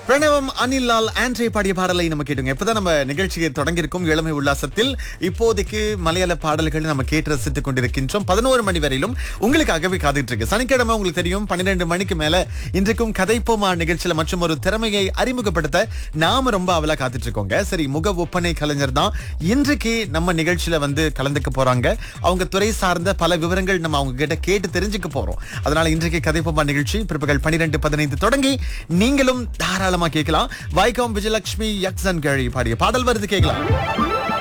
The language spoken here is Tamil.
பிரணவம் அனில் லால் ஆண்ட்ரே பாடிய பாடலை நம்ம கேட்டுங்க இப்பதான் நம்ம நிகழ்ச்சியை தொடங்கியிருக்கோம் இளமை உல்லாசத்தில் இப்போதைக்கு மலையாள பாடல்கள் நம்ம கேட்டு ரசித்துக் கொண்டிருக்கின்றோம் பதினோரு மணி வரையிலும் உங்களுக்காகவே காத்துட்டு இருக்கு சனிக்கிழமை உங்களுக்கு தெரியும் பன்னிரெண்டு மணிக்கு மேல இன்றைக்கும் கதைப்போமா நிகழ்ச்சியில மற்றும் ஒரு திறமையை அறிமுகப்படுத்த நாம ரொம்ப அவலா காத்துட்டு இருக்கோங்க சரி முக ஒப்பனை கலைஞர் தான் இன்றைக்கு நம்ம நிகழ்ச்சியில வந்து கலந்துக்க போறாங்க அவங்க துறை சார்ந்த பல விவரங்கள் நம்ம அவங்க கிட்ட கேட்டு தெரிஞ்சுக்க போறோம் அதனால இன்றைக்கு கதைப்போமா நிகழ்ச்சி பிற்பகல் பன்னிரெண்டு பதினைந்து தொடங்கி நீங்களும் தாராளமா கேட்கலாம் வைகாம் விஜயலட்சுமி யக்சன் கழி பாடிய பாடல் வருது கேட்கலாம்